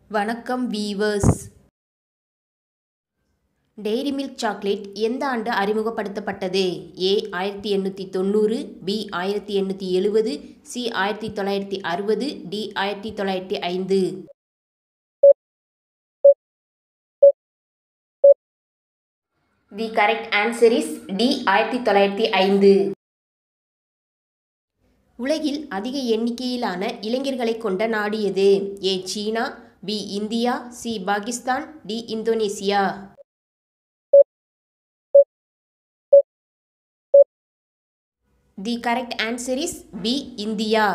வணக்கம் viewers dairy milk chocolate எந்த ஆண்டு அறிமுகப்படுத்தப்பட்டது ஏ ஆயிரத்தி எண்ணூற்றி தொண்ணூறு பி ஆயிரத்தி எண்ணூற்றி எழுபது சி ஆயிரத்தி தொள்ளாயிரத்தி அறுபது டி ஆயிரத்தி தொள்ளாயிரத்தி ஐந்து the correct answer is D ஆயிரத்தி தொள்ளாயிரத்தி ஐந்து உலகில் அதிக எண்ணிக்கையிலான இளைஞர்களை கொண்ட நாடு எது A China B India C Pakistan D Indonesia the correct answer is B India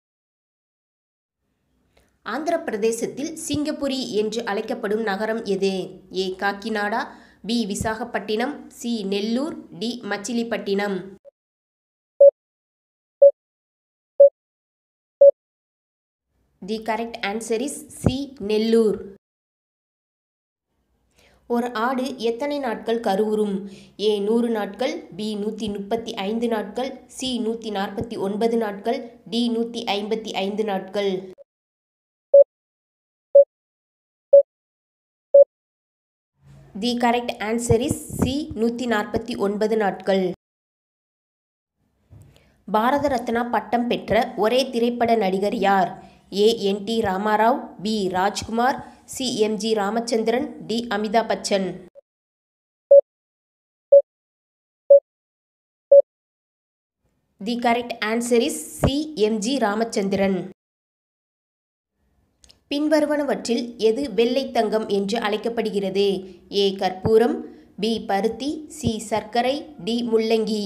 Andhra பிரதேசத்தில் சிங்கப்பூரி என்று அழைக்கப்படும் நகரம் எது A Kakinada B Visakhapatnam C Nellore D Machilipatnam the correct answer is C Nellore ஒரு ஆடு எத்தனை நாட்கள் கருவுறும் ஏ நூறு நாட்கள் பி நூற்றி முப்பத்தி ஐந்து நாட்கள் சி நூற்றி நாற்பத்தி ஒன்பது நாட்கள் டி நூற்றி ஐம்பத்தி ஐந்து நாட்கள் the correct answer is C நூற்றி நாற்பத்தி ஒன்பது நாட்கள் பாரத ரத்னா பட்டம் பெற்ற ஒரே திரைப்பட நடிகர் யார் A N T Ramarao B Rajkumar C M G Ramachandran D Amitabh Bachchan the correct answer is C M G Ramachandran பின்வருவனவற்றில் எது வெள்ளை தங்கம் என்று அழைக்கப்படுகிறது ஏ கற்பூரம் பி பருத்தி சி சர்க்கரை டி முள்ளங்கி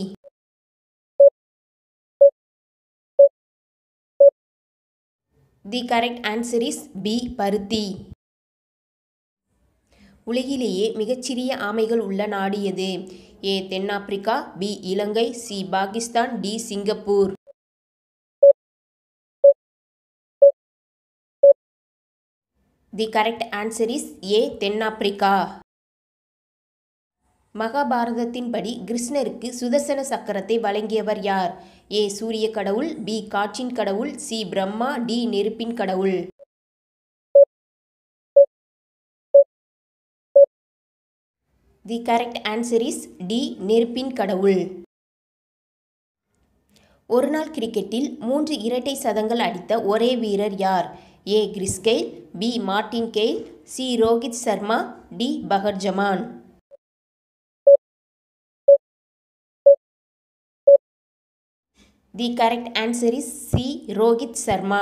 the correct answer is B பருத்தி உலகிலேயே மிகச்சிறிய ஆமைகள் உள்ள நாடு எது ஏ தென்னாப்பிரிக்கா B Ilangai C Pakistan D Singapore the correct answer is A தென்னாப்பிரிக்கா மகாபாரதத்தின்படி கிருஷ்ணருக்கு சுதர்சன சக்கரத்தை வழங்கியவர் யார் ஏ சூரிய கடவுள் பி காற்றின் கடவுள் சி பிரம்மா டி நெருப்பின் கடவுள் the correct answer is D நெருப்பின் கடவுள் ஒருநாள் கிரிக்கெட்டில் மூன்று இரட்டை சதங்கள் அடித்த ஒரே வீரர் யார் A Chris Gayle B Martin Gayle C Rohit Sharma D Fakhar Zaman the correct answer is C Rohit Sharma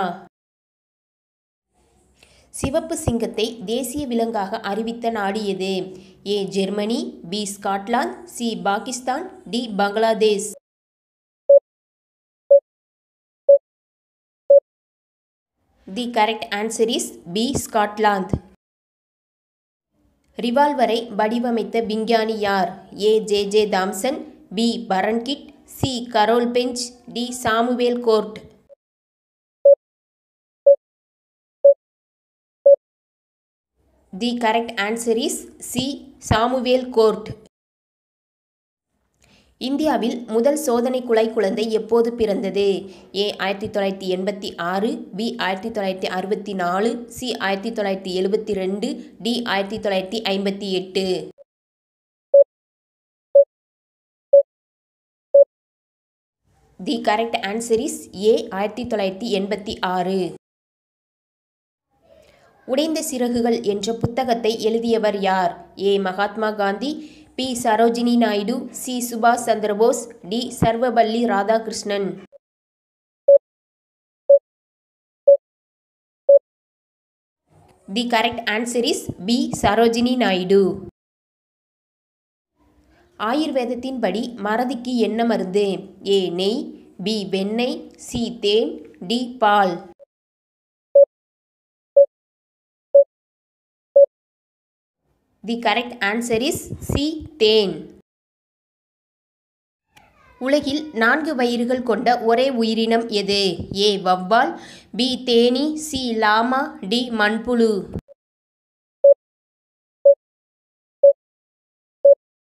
சிவப்பு சிங்கத்தை தேசிய விலங்காக அறிவித்த நாடு எது A Germany B Scotland C Pakistan D Bangladesh the correct answer is B Scotland ரிவால்வரை வடிவமைத்த விஞ்ஞானி யார் A J J Thomson B பரன்கிட் C Karl Benz D Samuel Colt the correct answer is C Samuel Colt இந்தியாவில் முதல் சோதனை குழாய் குழந்தை எப்போது பிறந்தது ஏ ஆயிரத்தி தொள்ளாயிரத்தி எண்பத்தி ஆறு பி ஆயிரத்தி தொள்ளாயிரத்தி அறுபத்தி நாலு சி ஆயிரத்தி தொள்ளாயிரத்தி எழுபத்தி ரெண்டு டி ஆயிரத்தி தொள்ளாயிரத்தி ஐம்பத்தி எட்டு the correct answer is A ஆயிரத்தி தொள்ளாயிரத்தி எண்பத்தி ஆறு உடைந்த சிறகுகள் என்ற புத்தகத்தை எழுதியவர் யார் A Mahatma Gandhi B Sarojini Naidu C சுபாஷ் Chandrabose D Sarvepalli Radhakrishnan the correct answer is B Sarojini Naidu ஆயுர்வேதத்தின்படி மறதிக்கு என்ன மருந்து ஏ நெய் பி வெண்ணெய் சி தேன் டி பால் the correct answer is C தேன் உலகில் நான்கு வயிறுகள் கொண்ட ஒரே உயிரினம் எது ஏ வவ்வால் பி தேனி சி லாமா டி மண்புழு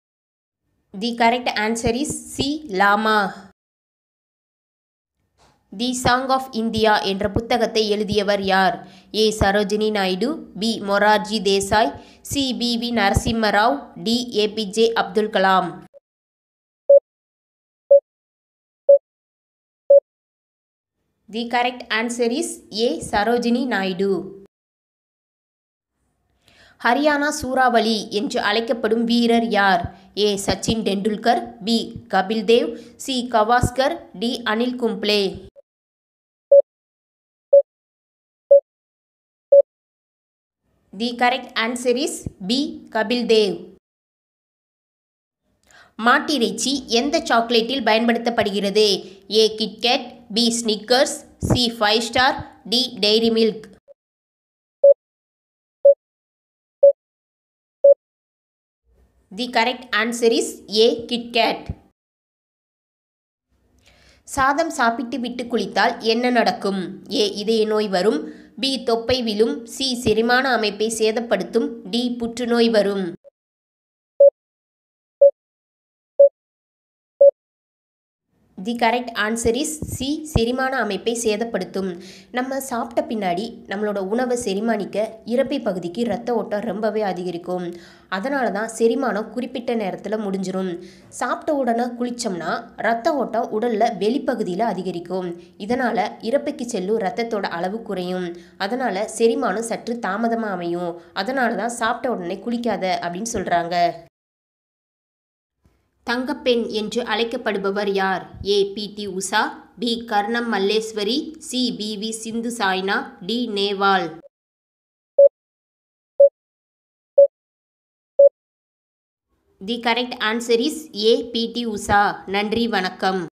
the correct answer is C llama the song of India என்ற புத்தகத்தை எழுதியவர் யார் ஏ Sarojini Naidu B Morarji Desai C P V Narasimharao D APJ Abdul Kalam the correct answer is A Sarojini Naidu Haryana சூறாவளி என்று அழைக்கப்படும் வீரர் யார் A Sachin Tendulkar B Kapil Dev C Gavaskar D Anil Kumble the correct answer is B Kapil Dev மாட்டிறைச்சி எந்த சாக்லேட்டில் பயன்படுத்தப்படுகிறது A KitKat B Snickers C Five Star D Dairy Milk the correct answer is A KitKat சாதம் சாப்பிட்டு விட்டு குளித்தால் என்ன நடக்கும் ஏ இதய நோய் வரும் பி தொப்பை விழும் சி செரிமான அமைப்பை சேதப்படுத்தும் டி புற்றுநோய் வரும் the correct answer is C செரிமான அமைப்பை சேதப்படுத்தும் நம்ம சாப்பிட்ட பின்னாடி நம்மளோட உணவை செரிமானிக்க இறப்பை பகுதிக்கு இரத்த ஓட்டம் ரொம்பவே அதிகரிக்கும் அதனால தான் செரிமானம் குறிப்பிட்ட நேரத்தில் முடிஞ்சிடும் சாப்பிட்ட உடனே குளித்தோம்னா இரத்த ஓட்டம் உடலில் வெளிப்பகுதியில் அதிகரிக்கும் இதனால் இறப்பைக்கு செல்லும் இரத்தத்தோட அளவு குறையும் அதனால் செரிமானம் சற்று தாமதமாக அமையும் அதனால தான் சாப்பிட்ட உடனே குளிக்காத அப்படின்னு சொல்கிறாங்க தங்கப்பெண் என்று அழைக்கப்படுபவர் யார் A P T Usha B Karnam Malleswari C P V Sindhu Saina D Nehwal the correct answer is A P T Usha நன்றி வணக்கம்